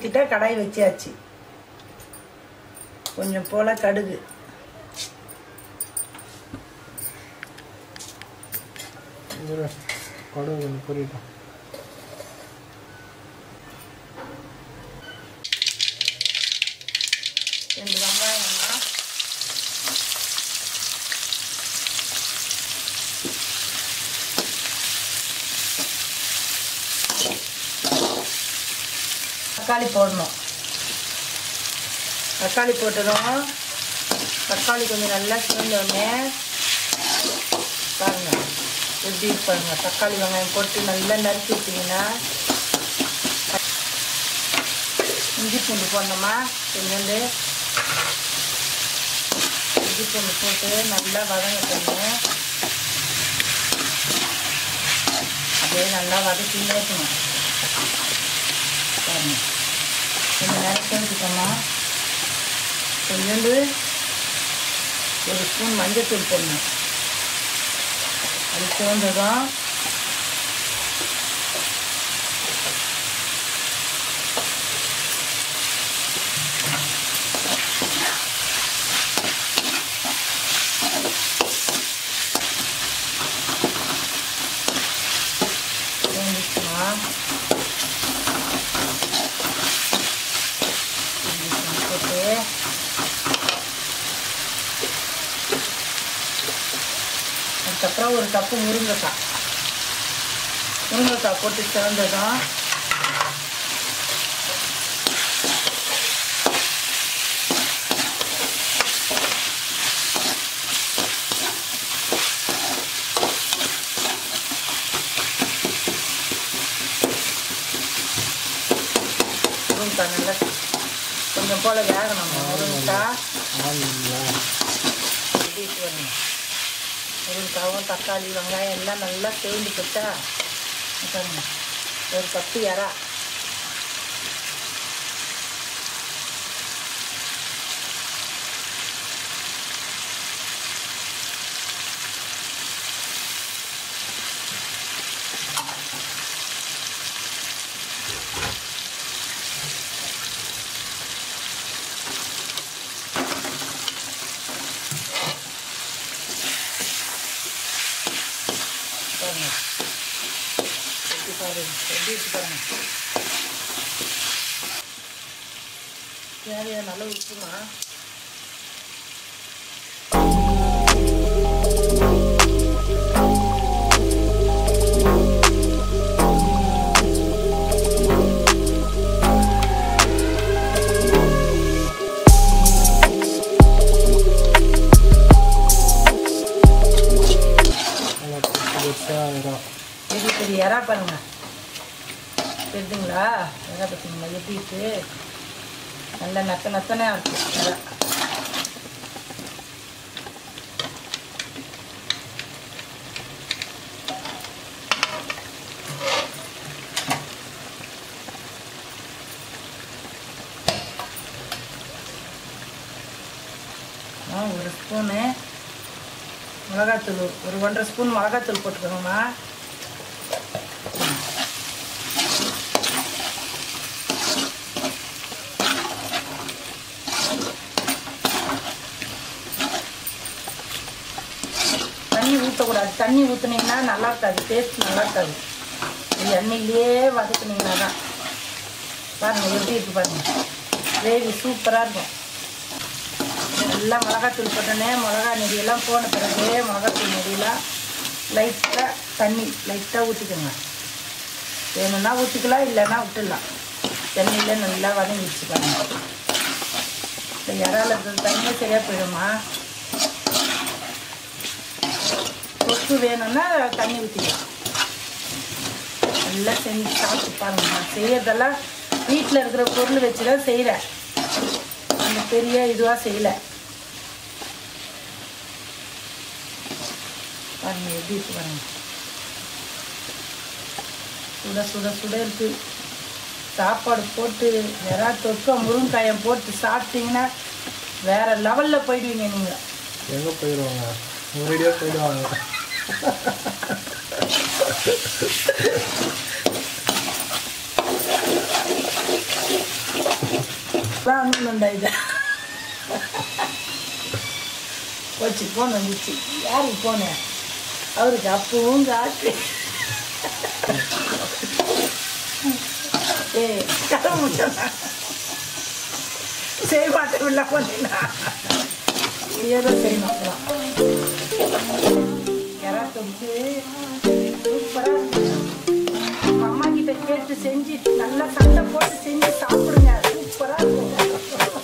ஊற்றிட்டா கடாய் வச்சாச்சு கொஞ்சம் போல் கடுகு இரு கடுகு கொஞ்சம் பொரியட்டும் ரெண்டு வெங்காயம்னா தக்காளி போடணும் தக்காளி போட்டுடும் தக்காளி கொஞ்சம் நல்லா சிவந்தோடனே பாருங்க எப்படி இருக்கு பாருங்க தக்காளி வெங்காயம் போட்டு நல்லா நறுக்கி விட்டிங்கன்னா இஞ்சி பூண்டு போடணுமா கொஞ்சோண்டு இஞ்சி பூண்டு போட்டு நல்லா வதங்கட்டணும் அப்படியே நல்லா வதக்கிட்டே இருக்கணும் பாருங்க கொஞ்சம் நேரம் சேர்த்துக்கோமா கொஞ்சோண்டு ஒரு ஸ்பூன் மஞ்சத்தூள் போடணும் அது சேர்ந்ததும் சேர்ந்துச்சுமா போட்டு அதுக்கப்புறம் ஒரு கப்பு முருங்கைக்காய் முருங்கைக்காய் போட்டு சேர்ந்ததும் முருங்கைக்காய் நல்லா கொஞ்சம் போல் வேகணும் முருங்கைக்காய் ஆமாங்களா எப்படி வரணும் முருங்கைக்காவும் தக்காளி வெங்காயம் எல்லாம் நல்லா சேர்ந்து போட்டா பாருங்க ஒரு கப்பு இறா பாருங்க எப்படி பாருங்க எப்படி இருக்கு பாருங்க தேவையா நல்லா உப்புமா நல்லா பெருசாக இடம் பெரிய பெரிய இறா பாருங்க தெரியுதுங்களா இறா பார்த்தீங்களா எப்படி இருக்கு நல்லா நத்த நத்தனே இருக்கு இறா ஆ, ஒரு ஸ்பூனு மிளகாத்தூள் ஒரு ஒன்றரை ஸ்பூன் மிளகாத்தூள் போட்டுக்கோங்கம்மா தண்ணி ஊற்றக்கூடாது தண்ணி ஊற்றுனீங்கன்னா நல்லா இருக்காது டேஸ்ட் நல்லா இருக்காது இது எண்ணெயிலே வதக்குனீங்கன்னா தான் பாருங்கள் எப்படி இருக்கு பாருங்க கிரேவி சூப்பராக இருக்கும் நல்லா மிளகாத்தூள் போட்டோன்னே மிளகா நெடியெல்லாம் போன பிறகு மிளகாத்தூள் நெடியெல்லாம் லைட்டாக தண்ணி லைட்டாக ஊற்றிக்கோங்க வேணும்னா ஊற்றிக்கலாம் இல்லைன்னா விட்டுடலாம் தண்ணியில் நல்லா வதங்கிடுச்சு பாருங்க இந்த இறால இருக்கிற தண்ணியே சரியாக போயிடுமா தொக்கு வேணும்னா தண்ணி ஊற்றிக்கலாம் நல்லா செஞ்சு சாப்பிட்டு பாருங்க நான் செய்யறதெல்லாம் வீட்டில் இருக்கிற பொருள் வச்சு தான் செய்கிறேன் அந்த பெரிய இதுவாக செய்யலை பாருங்க எப்படி இருக்கு பாருங்க சுட சுட சுட இருக்கு சாப்பாடு போட்டு வெறா தொக்க முருங்காயம் போட்டு சாப்பிட்டீங்கன்னா வேற லெவலில் போயிடுவீங்க நீங்கள் எங்கே போயிடுவாங்க ஒரேடியாக போயிடுவாங்க வாங்கணுண்டா இதை போச்சு போன் வந்துச்சு யாருக்கு போனேன் அவருக்கு அப்பவும் காட்டு ஏய் கதை முடிச்சா செய்ய மாட்டேன் இல்லை போனீங்கன்னா ஏதோ செய்யணும் அப்புறம் யாராவது வந்து சூப்பராக இருக்கு அம்மா கிட்ட கேட்டு செஞ்சு நல்லா சண்டை போட்டு செஞ்சு சாப்பிடுங்க சூப்பரா இருக்கும்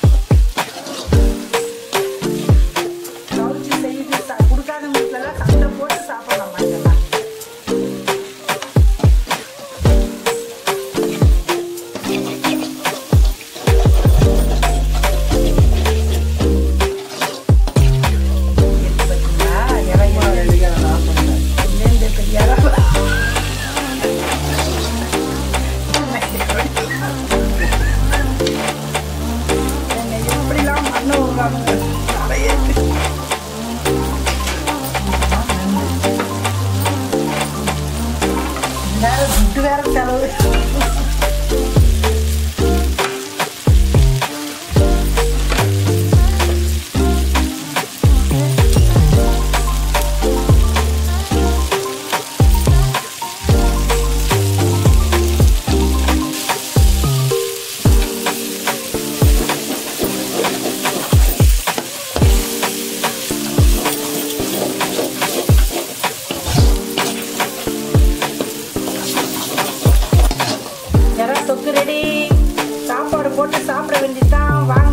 கவுச்சி செய்து சா- கொடுக்காத வீட்டுலலாம் சண்டை போட்டு சாப்பிடலாம் இதெல்லாம் இருக்கு பாத்தீங்களா? இறை இறை. ரெடியாக நான் பண்ணேன் இந்த பெரிய இறை. என்னை எப்படிலாம் பண்ண விடுறாங்க தலையேத்து. வேற துட்டு வேற செலவு எறா தொக்கு ரெடி சாப்பாடு போட்டு சாப்பிட வேண்டியதுதான் வாங்க